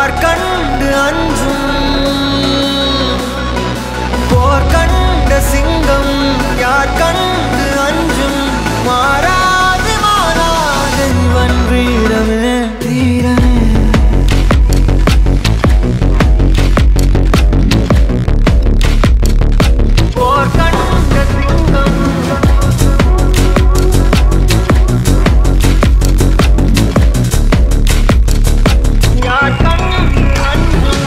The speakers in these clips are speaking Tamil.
யார் கண்டு அஞ்சும் போர் கண்ட சிங்கம் யார் கண்டு அஞ்சும் மாறாது மாறாது இவன் வீரமே வீரமே போர் கண்ட சிங்கம் யார் கண்டு அஞ்சும்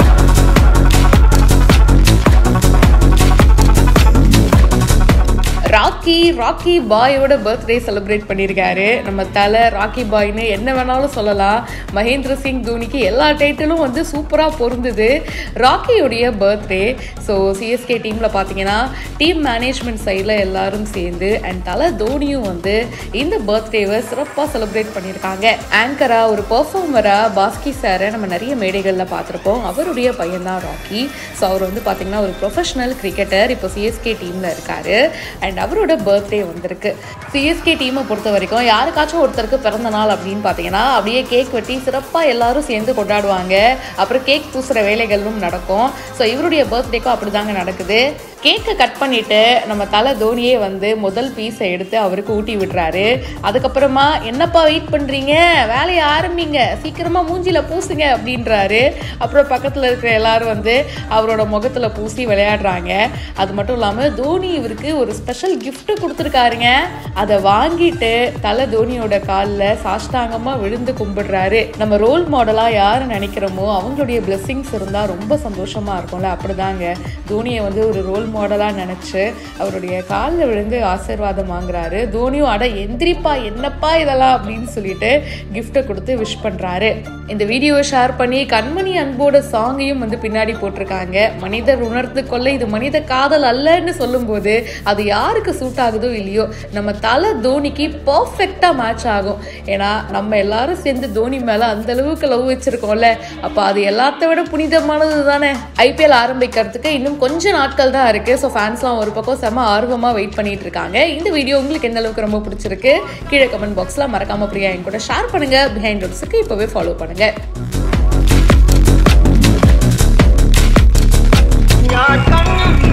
ராக்கி ராக்கி பாயோட பர்த்டே செலிப்ரேட் பண்ணியிருக்காரு நம்ம தலை ராக்கி பாய்னு என்ன வேணாலும் சொல்லலாம் மகேந்திர சிங் தோனிக்கு எல்லா டைட்டிலும் வந்து சூப்பராக பொருந்துது ராக்கியோடைய பர்த்டே ஸோ சிஎஸ்கே டீமில் பார்த்தீங்கன்னா டீம் மேனேஜ்மெண்ட் சைடில் எல்லாரும் சேர்ந்து அண்ட் தலை தோனியும் வந்து இந்த பர்த்டேவை சிறப்பாக செலிப்ரேட் பண்ணியிருக்காங்க ஆங்கராக ஒரு பர்ஃபார்மராக பாஸ்கி சாரை நம்ம நிறைய மேடைகளில் பார்த்துருப்போம் அவருடைய பையன்தான் ராக்கி ஸோ அவர் வந்து பார்த்தீங்கன்னா ஒரு ப்ரொஃபஷனல் கிரிக்கெட்டர் இப்போ சிஎஸ்கே டீமில் இருக்காரு அண்ட் அவரோட பர்த்டே வந்திருக்கு சிஎஸ்கே டீமை பொறுத்த வரைக்கும் யாருக்காச்சும் ஒருத்தருக்கு பிறந்த நாள் அப்படின்னு பார்த்தீங்கன்னா அப்படியே கேக் வெட்டி சிறப்பாக எல்லாரும் சேர்ந்து கொண்டாடுவாங்க அப்புறம் கேக் பூசுகிற வேலைகளும் நடக்கும் ஸோ இவருடைய பர்த்டேக்கும் அப்படி தாங்க நடக்குது கேக்கை கட் பண்ணிட்டு நம்ம தலை தோனியே வந்து முதல் பீஸை எடுத்து அவருக்கு ஊட்டி விடுறாரு அதுக்கப்புறமா என்னப்பா வெயிட் பண்ணுறீங்க வேலையை ஆரம்பிங்க சீக்கிரமாக மூஞ்சில பூசுங்க அப்படின்றாரு அப்புறம் பக்கத்தில் இருக்கிற எல்லாரும் வந்து அவரோட முகத்தில் பூசி விளையாடுறாங்க அது மட்டும் இல்லாமல் தோனி இவருக்கு ஒரு ஸ்பெஷல் gift கொடுத்துருக்காருங்க அதை வாங்கிட்டு தலை தோனியோட காலில் சாஷ்டாங்கமாக விழுந்து கும்பிடுறாரு நம்ம ரோல் மாடலாக யார் நினைக்கிறோமோ அவங்களுடைய பிளெஸ்ஸிங்ஸ் இருந்தால் ரொம்ப சந்தோஷமாக இருக்கும்ல அப்படிதாங்க தோனியை வந்து ஒரு ரோல் மாடலாக நினச்சி அவருடைய காலில் விழுந்து ஆசீர்வாதம் வாங்குறாரு தோனியும் அட எந்திரிப்பா என்னப்பா இதெல்லாம் அப்படின்னு சொல்லிட்டு கிஃப்ட்டை கொடுத்து விஷ் பண்ணுறாரு இந்த வீடியோவை ஷேர் பண்ணி கண்மணி அன்போட சாங்கையும் வந்து பின்னாடி போட்டிருக்காங்க மனிதர் உணர்ந்து கொள்ள இது மனித காதல் அல்லன்னு சொல்லும்போது அது யாருக்கு சூட் ஆகுதோ இல்லையோ நம்ம தலை தோனிக்கு பர்ஃபெக்டாக மேட்ச் ஆகும் ஏன்னா நம்ம எல்லாரும் சேர்ந்து தோனி மேலே அந்த அளவுக்கு லவ் வச்சிருக்கோம்ல அப்போ அது எல்லாத்த விட புனிதமானது தானே ஐபிஎல் ஆரம்பிக்கிறதுக்கு இன்னும் கொஞ்சம் நாட்கள் தான் இருக்கு ஸோ ஃபேன்ஸ்லாம் ஒரு பக்கம் செம்ம ஆர்வமாக வெயிட் பண்ணிட்டு இருக்காங்க இந்த வீடியோ உங்களுக்கு எந்த அளவுக்கு ரொம்ப பிடிச்சிருக்கு கீழே கமெண்ட் பாக்ஸில் மறக்காம பிரியா என் கூட ஷேர் பண்ணுங்க பிஹைண்ட் ரோட்ஸுக்கு இப்போவே ஃபாலோ பண்ணுங்க யார் கண்டு